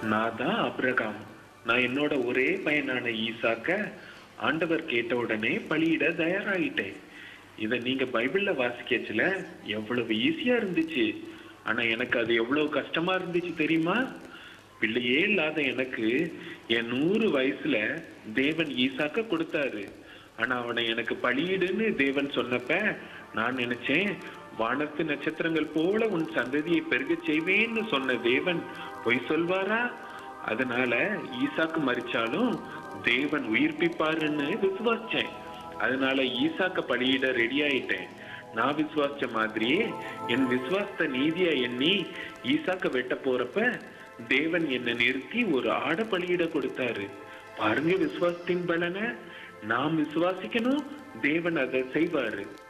நான் தான் அப்ரகாம் நான் என்னோட ஒரே பையனான ஈசாக்க ஆண்டவர் கேட்ட உடனே பலியிட தயாராயிட்டேன் இத நீங்க பைபிள்ல வாசிக்கச்சுல எவ்வளவு ஈஸியா இருந்துச்சு ஆனா எனக்கு அது எவ்வளவு கஷ்டமா இருந்துச்சு தெரியுமா பிள்ளையே இல்லாத எனக்கு என் நூறு வயசுல தேவன் ஈசாக்க கொடுத்தாரு ஆனா அவனை எனக்கு பலியிடுன்னு தேவன் சொன்னப்ப நான் நினைச்சேன் வானத்து நட்சத்திரங்கள் போல உன் சந்ததியை பெருகச் செய்வேன்னு சொன்ன தேவன் பொய் சொல்வாரா அதனால ஈசாக்கு மறிச்சாலும் தேவன் உயிர்ப்பிப்பாருன்னு விசுவாசிச்சேன் அதனால ஈசாக்க பலியிட ரெடி ஆயிட்டேன் நான் விசுவாசிச்ச மாதிரியே என் விசுவாசத்தை நீதியா எண்ணி ஈசாக்க வெட்ட போறப்ப தேவன் என்னை நிறுத்தி ஒரு ஆட பலியிட கொடுத்தாரு பாருங்க விசுவாசத்தின் பலனை நாம் விசுவாசிக்கணும் தேவன் அதை செய்வாரு